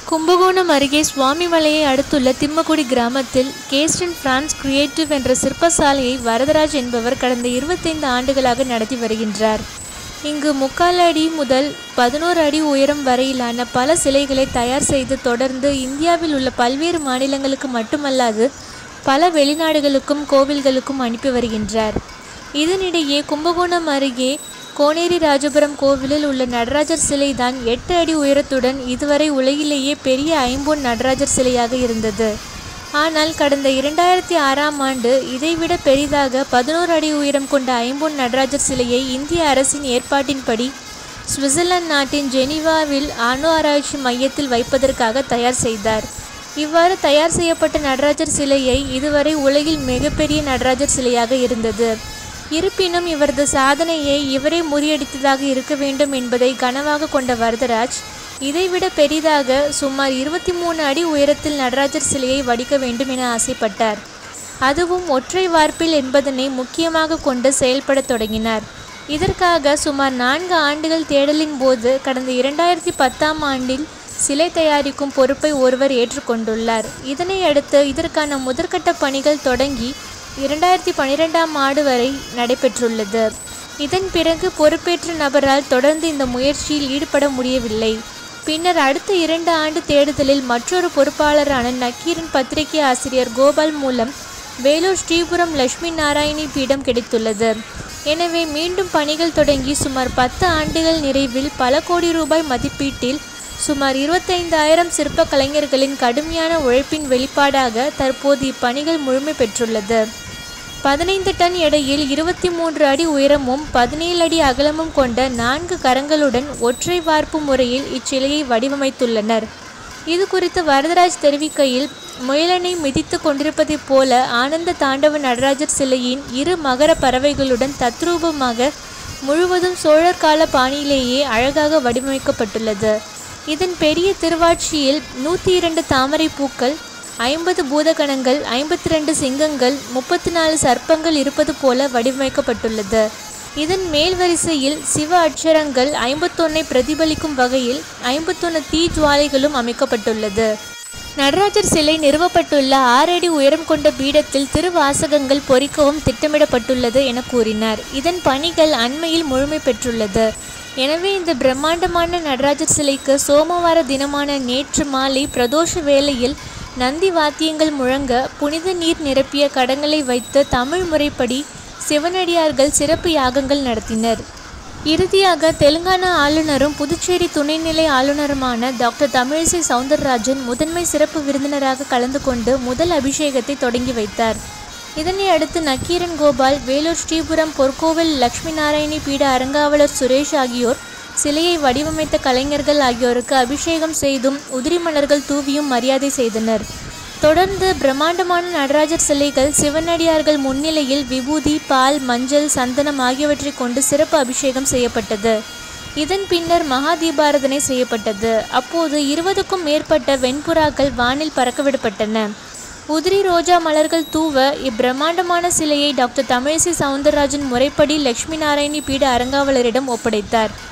கும்பகோணம் அருகே சுவாமிமலையை அடுத்துள்ள திம்மக்குடி கிராமத்தில் கேஸ்டன் பிரான்ஸ் கிரியேட்டிவ் என்ற சிற்பசாலையை வரதராஜ் என்பவர் கடந்த இருபத்தைந்து ஆண்டுகளாக நடத்தி வருகின்றார் இங்கு முக்கால் அடி முதல் பதினோரு அடி உயரம் வரையிலான பல சிலைகளை தயார் செய்து தொடர்ந்து இந்தியாவில் உள்ள பல்வேறு மாநிலங்களுக்கு மட்டுமல்லாது பல வெளிநாடுகளுக்கும் கோவில்களுக்கும் அனுப்பி வருகின்றார் இதனிடையே கும்பகோணம் அருகே கோனேரி ராஜபுரம் கோவிலில் உள்ள நடராஜர் சிலை தான் எட்டு அடி உயரத்துடன் இதுவரை உலகிலேயே பெரிய ஐம்பொன் நடராஜர் சிலையாக இருந்தது ஆனால் கடந்த இரண்டாயிரத்தி ஆறாம் ஆண்டு இதைவிட பெரிதாக பதினோரு அடி உயரம் கொண்ட ஐம்பொன் நடராஜர் சிலையை இந்திய அரசின் ஏற்பாட்டின்படி சுவிட்சர்லாந்து நாட்டின் ஜெனீவாவில் அணு ஆராய்ச்சி மையத்தில் வைப்பதற்காக தயார் செய்தார் இவ்வாறு தயார் செய்யப்பட்ட நடராஜர் சிலையை இதுவரை உலகில் மிகப்பெரிய நடராஜர் சிலையாக இருந்தது இருப்பினும் இவரது சாதனையை இவரே முறியடித்ததாக இருக்க வேண்டும் என்பதை கனவாக கொண்ட வரதராஜ் இதைவிட பெரிதாக சுமார் இருபத்தி மூணு அடி உயரத்தில் நடராஜர் சிலையை வடிக்க வேண்டும் என ஆசைப்பட்டார் அதுவும் ஒற்றை வார்ப்பில் என்பதனை முக்கியமாக கொண்டு செயல்படத் தொடங்கினார் இதற்காக சுமார் நான்கு ஆண்டுகள் தேடலின் போது கடந்த இரண்டாயிரத்தி பத்தாம் ஆண்டில் சிலை தயாரிக்கும் பொறுப்பை ஒருவர் ஏற்றுக்கொண்டுள்ளார் இதனை அடுத்து இதற்கான முதற்கட்ட பணிகள் தொடங்கி இரண்டாயிரத்தி பன்னிரெண்டாம் ஆண்டு வரை நடைபெற்றுள்ளது இதன் பிறகு பொறுப்பேற்ற நபரால் தொடர்ந்து இந்த முயற்சியில் ஈடுபட முடியவில்லை பின்னர் அடுத்த இரண்டு ஆண்டு தேடுதலில் மற்றொரு பொறுப்பாளரான நக்கீரன் பத்திரிகை ஆசிரியர் கோபால் மூலம் வேலூர் ஸ்ரீபுரம் லட்சுமி நாராயணி பீடம் கிடைத்துள்ளது எனவே மீண்டும் பணிகள் தொடங்கி சுமார் பத்து ஆண்டுகள் நிறைவில் பல கோடி ரூபாய் மதிப்பீட்டில் சுமார் இருபத்தைந்தாயிரம் சிற்ப கலைஞர்களின் கடுமையான உழைப்பின் வெளிப்பாடாக தற்போது இப்பணிகள் முழுமை பெற்றுள்ளது பதினைந்து டன் எடையில் இருபத்தி மூன்று அடி உயரமும் பதினேழு அடி அகலமும் கொண்ட நான்கு கரங்களுடன் ஒற்றை வார்ப்பு முறையில் இச்சிலையை வடிவமைத்துள்ளனர் இது குறித்து வரதராஜ் தெரிவிக்கையில் முயலனை மிதித்து கொண்டிருப்பதைப் போல ஆனந்த தாண்டவ நடராஜர் சிலையின் இரு மகர பறவைகளுடன் தத்ரூபமாக முழுவதும் சோழர் கால பாணியிலேயே அழகாக வடிவமைக்கப்பட்டுள்ளது இதன் பெரிய திருவாட்சியில் நூற்றி இரண்டு தாமரை பூக்கள் ஐம்பது பூதகணங்கள் ஐம்பத்தி ரெண்டு சிங்கங்கள் முப்பத்தி நாலு சர்ப்பங்கள் இருப்பது போல வடிவமைக்கப்பட்டுள்ளது இதன் மேல் வரிசையில் சிவ அட்சரங்கள் ஐம்பத்தொன்னை பிரதிபலிக்கும் வகையில் ஐம்பத்தொன்று தீ ஜுவாலைகளும் அமைக்கப்பட்டுள்ளது நடராஜர் சிலை நிறுவப்பட்டுள்ள ஆறு அடி உயரம் கொண்ட பீடத்தில் திருவாசகங்கள் பொறிக்கவும் திட்டமிடப்பட்டுள்ளது என கூறினார் இதன் பணிகள் அண்மையில் முழுமை பெற்றுள்ளது எனவே இந்த பிரம்மாண்டமான நடராஜர் சிலைக்கு சோமவார தினமான நேற்று மாலை பிரதோஷ வேளையில் நந்தி வாத்தியங்கள் முழங்க புனித நீர் நிரப்பிய கடங்களை வைத்து தமிழ் முறைப்படி சிவனடியார்கள் சிறப்பு யாகங்கள் நடத்தினர் இறுதியாக தெலுங்கானா ஆளுநரும் புதுச்சேரி துணைநிலை ஆளுநருமான டாக்டர் தமிழிசை சவுந்தரராஜன் முதன்மை சிறப்பு விருந்தினராக கலந்து கொண்டு முதல் அபிஷேகத்தை தொடங்கி வைத்தார் இதனை அடுத்து நக்கீரன் கோபால் வேலூர் ஸ்ரீபுரம் பொற்கோவில் லட்சுமி நாராயணி பீட அறங்காவலர் சுரேஷ் ஆகியோர் சிலையை வடிவமைத்த கலைஞர்கள் ஆகியோருக்கு அபிஷேகம் செய்தும் உதிரி மலர்கள் தூவியும் மரியாதை செய்தனர் தொடர்ந்து பிரம்மாண்டமான நடராஜர் சிலைகள் சிவனடியார்கள் முன்னிலையில் விபூதி பால் மஞ்சள் சந்தனம் ஆகியவற்றை கொண்டு சிறப்பு அபிஷேகம் செய்யப்பட்டது இதன் பின்னர் மகா தீபாரதனை செய்யப்பட்டது அப்போது இருபதுக்கும் மேற்பட்ட வெண்புறாக்கள் வானில் பறக்கவிடப்பட்டன உதிரி ரோஜா மலர்கள் தூவ இப்பிரம்மாண்டமான சிலையை டாக்டர் தமிழிசை சவுந்தரராஜன் முறைப்படி லட்சுமி நாராயணி பீட அறங்காவலரிடம் ஒப்படைத்தார்